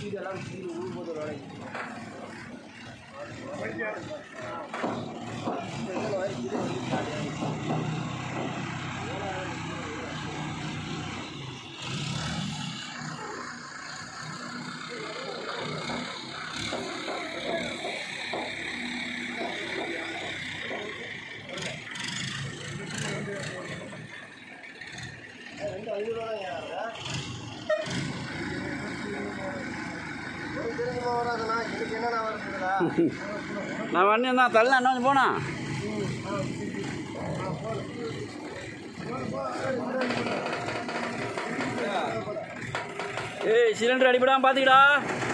இதெல்லாம் கீழே உழும்போது வேலைக்கு ரெண்டு ஐநூறு ரூபாய் வராதுண்ணா எனக்கு என்னண்ணா வருதுடா நான் வண்டி தான் தள்ளலாம் என்ன கொஞ்சம் போனா ஏய் சிலிண்டர் அடிப்படாம பார்த்துக்கடா